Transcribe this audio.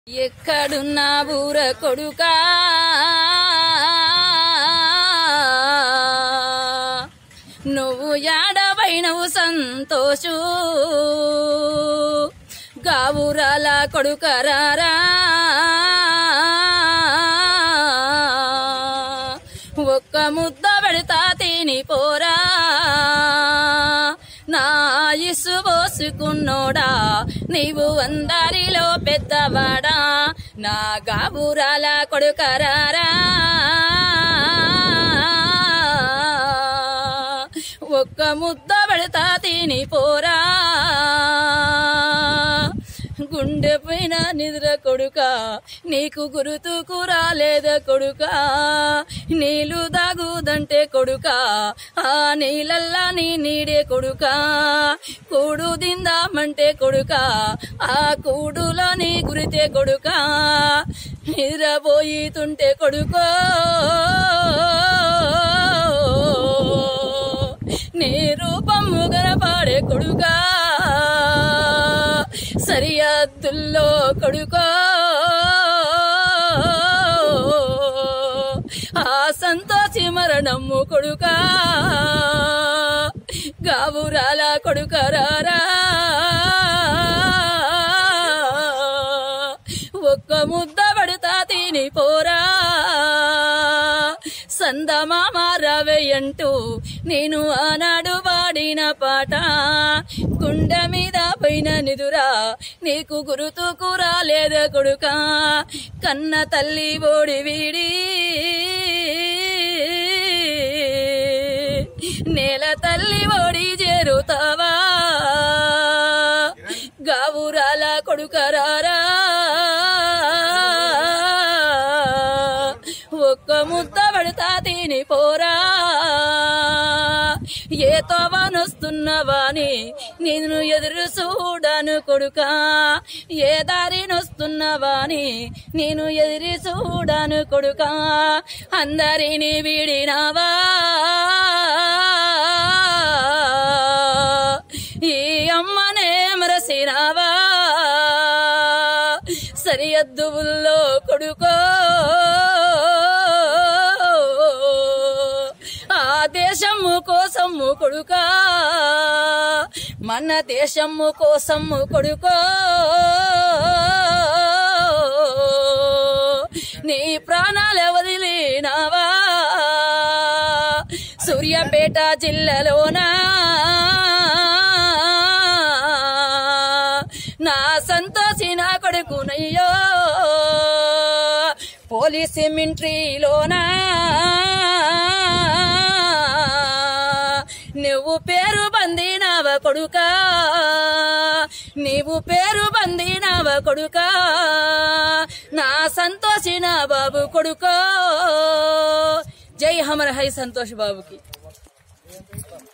ఎక్కడున్నా బూర కొడుకా నువ్వు యాడబైనవు సంతోషు గావురాల కొడుకరారా ఒక్క ముద్ద పెడతా తిని పోరా నా ఇసు పోసుకున్నోడా నీవు అందరిలో పెద్దవాడా నా గాబురాల కొడుకరారా ఒక్క ముద్ద పెడతా తిని పోరా గుండె పైన నిద్ర కొడుక నీకు గురుతుకు రాలేద కొడుక నీళ్ళు దాగుదంటే కొడుక ఆ నీళ్ళల్లా నీ నీడే కొడుక కూడు దిందామంటే కొడుక ఆ కూడులో నీ గురితే కొడుక నిద్రపోయితుంటే కొడుకో నీ రూపము గనపాడే కొడుకా సరిహద్దుల్లో కొడుకో ఆ సంతోషి మరణము కొడుకా గావురాల కొడుకరారా ఒక్క ముద్ద పడుతా తిని పోరా సందమామ రవయ్యంటూ నేను ఆనాడు పాడిన పాట గుండె మీద పైన నిదురా నీకు గురుతుకు రాలేద కొడుక కన్న తల్లి ఓడి వీడి నేల తల్లి ఓడి చేరుతావా గావురాల కొడుకరారా ఒక్క ముద్ద పడతా తిని పోరా ఏ తోవనొస్తున్నవాని నిన్ను ఎదురు చూడను కొడుక ఏ దారినొస్తున్నవాని నేను ఎదురు చూడను కొడుక అందరిని వీడినావా ఈ అమ్మనే మరసినావా సరిహద్దుల్లో కొడుకో ఆ దేశము కోసము కొడుకా మన దేశము కోసము కొడుకో నీ ప్రాణాలు వదిలినావా సూర్యాపేట జిల్లాలోనా నా సంతోషి నా కొడుకునయ్యో పోలీస్ మింట్రీలోనా నువ్వు పేరు బందినవ కొడుక నీవు పేరు బందినవ కొడుక నా సంతోషిన బాబు కొడుకో జై హమర హై సంతోష్ బాబుకి